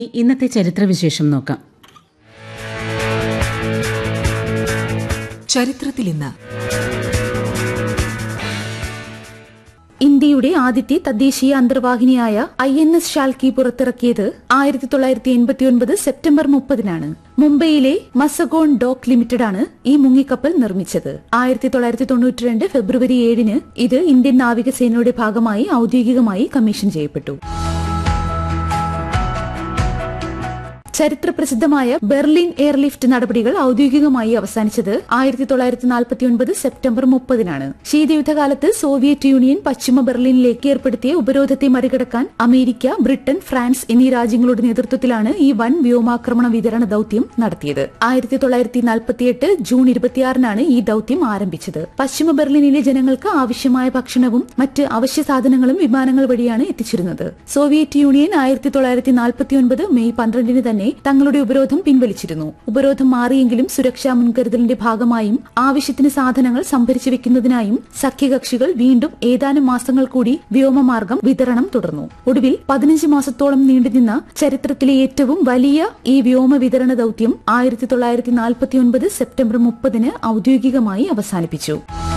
ഇന്നത്തെ ചരിത്രവിശേഷം നോക്കാം ചരിത്രത്തിൽ ഇന്ന് ഇന്ത്യയുടെ ആദ്യത്തെ തദ്ദേശീയ അന്തർവാഹിനിയായ ഐ എൻ എസ് ഷാൽക്കി പുറത്തിറക്കിയത് ആയിരത്തി തൊള്ളായിരത്തി എൺപത്തിയൊൻപത് സെപ്റ്റംബർ മുപ്പതിനാണ് മുംബൈയിലെ മസഗോൺ ഡോക്ക് ലിമിറ്റഡ് ആണ് ഈ മുങ്ങിക്കപ്പൽ നിർമ്മിച്ചത് ആയിരത്തി തൊള്ളായിരത്തി തൊണ്ണൂറ്റി രണ്ട് ഫെബ്രുവരി ഏഴിന് ഇത് ഇന്ത്യൻ നാവികസേനയുടെ ഭാഗമായി ഔദ്യോഗികമായി കമ്മീഷൻ ചെയ്യപ്പെട്ടു ചരിത്രപ്രസിദ്ധമായ ബെർലിൻ എയർലിഫ്റ്റ് നടപടികൾ ഔദ്യോഗികമായി അവസാനിച്ചത് ആയിരത്തി തൊള്ളായിരത്തി നാൽപ്പത്തിയൊൻപത് സെപ്റ്റംബർ മുപ്പതിനാണ് ശീതയുദ്ധകാലത്ത് സോവിയറ്റ് യൂണിയൻ പശ്ചിമ ബെർലിനിലേക്ക് ഏർപ്പെടുത്തിയ ഉപരോധത്തെ മറികടക്കാൻ അമേരിക്ക ബ്രിട്ടൻ ഫ്രാൻസ് എന്നീ രാജ്യങ്ങളുടെ നേതൃത്വത്തിലാണ് ഈ വൻ വ്യോമാക്രമണ വിതരണ ദൌത്യം നടത്തിയത് ആയിരത്തി തൊള്ളായിരത്തി നാൽപ്പത്തിയെട്ട് ജൂൺ ഇരുപത്തിയാറിനാണ് ഈ ദൌത്യം ആരംഭിച്ചത് പശ്ചിമ ബെർലിനിലെ ജനങ്ങൾക്ക് ആവശ്യമായ ഭക്ഷണവും മറ്റ് അവശ്യ സാധനങ്ങളും വിമാനങ്ങൾ വഴിയാണ് എത്തിച്ചിരുന്നത് സോവിയറ്റ് യൂണിയൻ ആയിരത്തി തൊള്ളായിരത്തി നാൽപ്പത്തിയൊൻപത് മെയ് പന്ത്രണ്ടിന് തന്നെ തങ്ങളുടെ ഉപരോധം പിൻവലിച്ചിരുന്നു ഉപരോധം മാറിയെങ്കിലും സുരക്ഷാ മുൻകരുതലിന്റെ ഭാഗമായും ആവശ്യത്തിന് സാധനങ്ങൾ സംഭരിച്ചു വെക്കുന്നതിനായും സഖ്യകക്ഷികൾ വീണ്ടും ഏതാനും മാസങ്ങൾ കൂടി വ്യോമമാർഗം വിതരണം തുടർന്നു ഒടുവിൽ പതിനഞ്ച് മാസത്തോളം നീണ്ടുനിന്ന ചരിത്രത്തിലെ ഏറ്റവും വലിയ ഈ വ്യോമ വിതരണ ദൌത്യം ആയിരത്തി തൊള്ളായിരത്തി നാൽപ്പത്തിയൊൻപത് സെപ്റ്റംബർ മുപ്പതിന് ഔദ്യോഗികമായി അവസാനിപ്പിച്ചു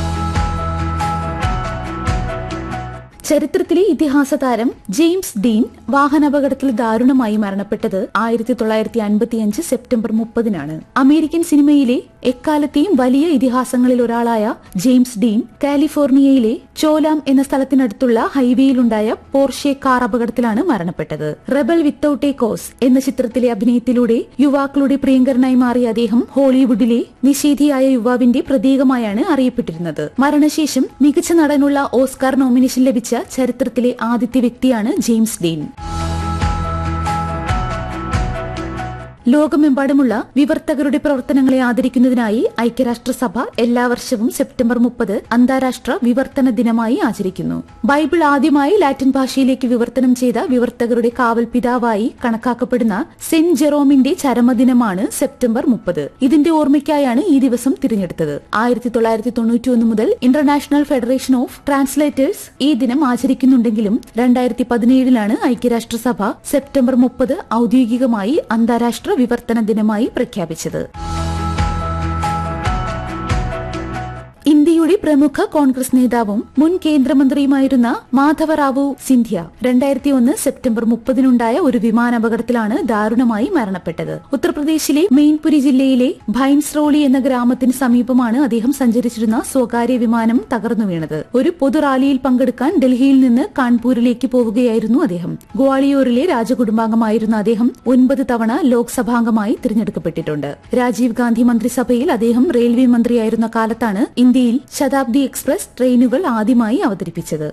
ചരിത്രത്തിലെ ഇതിഹാസ താരം ജെയിംസ് ഡീൻ വാഹനാപകടത്തിൽ ദാരുണമായി മരണപ്പെട്ടത് ആയിരത്തി തൊള്ളായിരത്തി അൻപത്തിയഞ്ച് സെപ്റ്റംബർ മുപ്പതിനാണ് അമേരിക്കൻ സിനിമയിലെ എക്കാലത്തെയും വലിയ ഇതിഹാസങ്ങളിൽ ഒരാളായ ജെയിംസ് ഡീൻ കാലിഫോർണിയയിലെ ചോലാം എന്ന സ്ഥലത്തിനടുത്തുള്ള ഹൈവേയിലുണ്ടായ പോർഷെ കാർ അപകടത്തിലാണ് മരണപ്പെട്ടത് റെബൽ വിത്തൌട്ട് എ കോസ് എന്ന ചിത്രത്തിലെ അഭിനയത്തിലൂടെ യുവാക്കളുടെ പ്രിയങ്കരനായി മാറിയ അദ്ദേഹം ഹോളിവുഡിലെ നിഷേധിയായ യുവാവിന്റെ പ്രതീകമായാണ് അറിയപ്പെട്ടിരുന്നത് മരണശേഷം മികച്ച നടനുള്ള ഓസ്കാർ നോമിനേഷൻ ലഭിച്ച ചരിത്രത്തിലെ ആദ്യത്തെ വ്യക്തിയാണ് ജെയിംസ് ഡീൻ ലോകമെമ്പാടുമുള്ള വിവർത്തകരുടെ പ്രവർത്തനങ്ങളെ ആദരിക്കുന്നതിനായി ഐക്യരാഷ്ട്രസഭ എല്ലാ വർഷവും സെപ്റ്റംബർ മുപ്പത് അന്താരാഷ്ട്ര വിവർത്തന ദിനമായി ആചരിക്കുന്നു ബൈബിൾ ആദ്യമായി ലാറ്റിൻ ഭാഷയിലേക്ക് വിവർത്തനം ചെയ്ത വിവർത്തകരുടെ കാവൽ പിതാവായി കണക്കാക്കപ്പെടുന്ന സെന്റ് ജെറോമിന്റെ ചരമദിനമാണ് സെപ്റ്റംബർ മുപ്പത് ഇതിന്റെ ഓർമ്മയ്ക്കായാണ് ഈ ദിവസം തിരഞ്ഞെടുത്തത് ആയിരത്തി തൊള്ളായിരത്തി തൊണ്ണൂറ്റി ഒന്ന് മുതൽ ഇന്റർനാഷണൽ ഫെഡറേഷൻ ഓഫ് ട്രാൻസ്ലേറ്റേഴ്സ് ഈ ദിനം ആചരിക്കുന്നുണ്ടെങ്കിലും രണ്ടായിരത്തി പതിനേഴിലാണ് ഐക്യരാഷ്ട്രസഭ സെപ്റ്റംബർ മുപ്പത് ഔദ്യോഗികമായി അന്താരാഷ്ട്ര വിവർത്തന ദിനമായി പ്രഖ്യാപിച്ചത് ഇന്ത്യയുടെ പ്രമുഖ കോൺഗ്രസ് നേതാവും മുൻ കേന്ദ്രമന്ത്രിയുമായിരുന്ന മാധവറാവു സിന്ധ്യ രണ്ടായിരത്തി ഒന്ന് സെപ്റ്റംബർ മുപ്പതിനുണ്ടായ ഒരു വിമാനാപകടത്തിലാണ് ദാരുണമായി മരണപ്പെട്ടത് ഉത്തർപ്രദേശിലെ മെയിൻപുരി ജില്ലയിലെ ഭൈൻസ്രോളി എന്ന ഗ്രാമത്തിന് സമീപമാണ് അദ്ദേഹം സഞ്ചരിച്ചിരുന്ന സ്വകാര്യ വിമാനം തകർന്നു വീണത് ഒരു പൊതു റാലിയിൽ പങ്കെടുക്കാൻ ഡൽഹിയിൽ നിന്ന് കാൺപൂരിലേക്ക് പോവുകയായിരുന്നു അദ്ദേഹം ഗ്വാളിയോറിലെ രാജകുടുംബാംഗമായിരുന്ന അദ്ദേഹം ഒൻപത് തവണ ലോക്സഭാംഗമായി തിരഞ്ഞെടുക്കപ്പെട്ടിട്ടുണ്ട് രാജീവ് ഗാന്ധി മന്ത്രിസഭയിൽ അദ്ദേഹം റെയിൽവേ മന്ത്രിയായിരുന്ന കാലത്താണ് ഇന്ത്യയിൽ ശതാബ്ദി എക്സ്പ്രസ് ട്രെയിനുകൾ ആദ്യമായി അവതരിപ്പിച്ചത്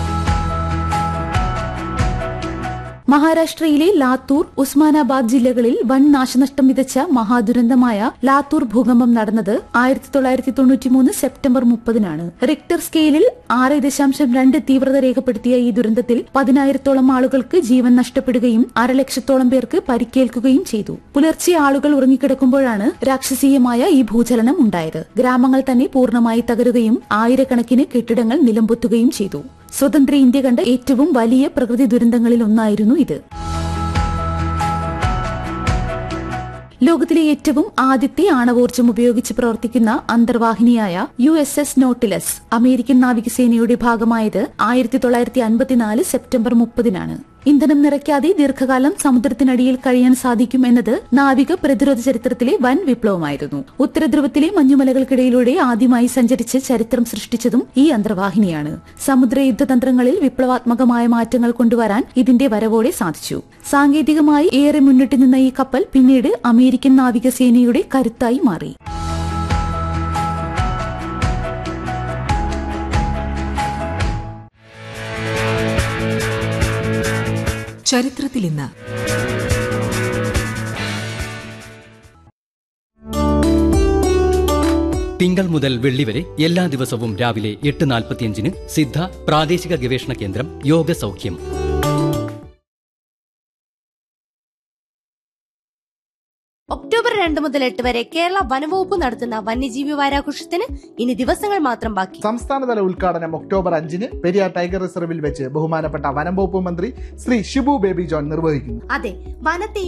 മഹാരാഷ്ട്രയിലെ ലാത്തൂർ ഉസ്മാനാബാദ് ജില്ലകളിൽ വൻ നാശനഷ്ടം വിതച്ച മഹാദുരന്തമായ ലാത്തൂർ ഭൂകമ്പം നടന്നത് ആയിരത്തി തൊള്ളായിരത്തി തൊണ്ണൂറ്റിമൂന്ന് സെപ്റ്റംബർ മുപ്പതിനാണ് റിക്ടർ സ്കെയിലിൽ ആറ് ദശാംശം രണ്ട് തീവ്രത രേഖപ്പെടുത്തിയ ഈ ദുരന്തത്തിൽ പതിനായിരത്തോളം ആളുകൾക്ക് ജീവൻ നഷ്ടപ്പെടുകയും അരലക്ഷത്തോളം പേർക്ക് പരിക്കേൽക്കുകയും ചെയ്തു പുലർച്ചെ ആളുകൾ ഉറങ്ങിക്കിടക്കുമ്പോഴാണ് രാക്ഷസീയമായ ഈ ഭൂചലനം ഉണ്ടായത് ഗ്രാമങ്ങൾ തന്നെ പൂർണ്ണമായി തകരുകയും ആയിരക്കണക്കിന് കെട്ടിടങ്ങൾ നിലംപൊത്തുകയും ചെയ്തു സ്വതന്ത്ര ഇന്ത്യ കണ്ട ഏറ്റവും വലിയ പ്രകൃതി ദുരന്തങ്ങളിൽ ഒന്നായിരുന്നു ഇത് ലോകത്തിലെ ഏറ്റവും ആദ്യത്തെ ആണവോർജ്ജം ഉപയോഗിച്ച് പ്രവർത്തിക്കുന്ന അന്തർവാഹിനിയായ U S S Nautilus American നാവികസേനയുടെ ഭാഗമായത് ആയിരത്തി തൊള്ളായിരത്തി അൻപത്തിനാല് സെപ്റ്റംബർ മുപ്പതിനാണ് ഇന്ധനം നിറയ്ക്കാതെ ദീർഘകാലം സമുദ്രത്തിനടിയിൽ കഴിയാൻ സാധിക്കും എന്നത് നാവിക പ്രതിരോധ ചരിത്രത്തിലെ വൻ വിപ്ലവമായിരുന്നു ഉത്തരധ്രുവത്തിലെ മഞ്ഞുമലകൾക്കിടയിലൂടെ ആദ്യമായി സഞ്ചരിച്ച് ചരിത്രം സൃഷ്ടിച്ചതും ഈ അന്തർവാഹിനിയാണ് സമുദ്ര യുദ്ധതന്ത്രങ്ങളിൽ വിപ്ലവാത്മകമായ മാറ്റങ്ങൾ കൊണ്ടുവരാൻ ഇതിന്റെ വരവോടെ സാധിച്ചു സാങ്കേതികമായി ഏറെ മുന്നിട്ട് നിന്ന ഈ കപ്പൽ പിന്നീട് അമേരിക്കൻ നാവികസേനയുടെ കരുത്തായി മാറി ചരിത്രത്തിൽ ഇന്ന് തിങ്കൾ മുതൽ വെള്ളി വരെ എല്ലാ ദിവസവും രാവിലെ എട്ട് നാൽപ്പത്തിയഞ്ചിന് സിദ്ധ പ്രാദേശിക ഗവേഷണ കേന്ദ്രം യോഗ സൗഖ്യം ഒക്ടോബർ രണ്ട് മുതൽ എട്ട് വരെ കേരള വനവകുപ്പ് നടത്തുന്ന വന്യജീവി വാരാഘോഷത്തിന് ഇനി ദിവസങ്ങൾ മാത്രം ബാക്കി സംസ്ഥാനതല ഉദ്ഘാടനം ഒക്ടോബർ അഞ്ചിന് പെരിയാർ ടൈഗർ റിസർവിൽ വെച്ച് ബഹുമാനപ്പെട്ട വനം വകുപ്പ് മന്ത്രി ശ്രീ ഷിബു ബേബി ജോൺ നിർവഹിക്കുന്നു അതെ വനത്തെ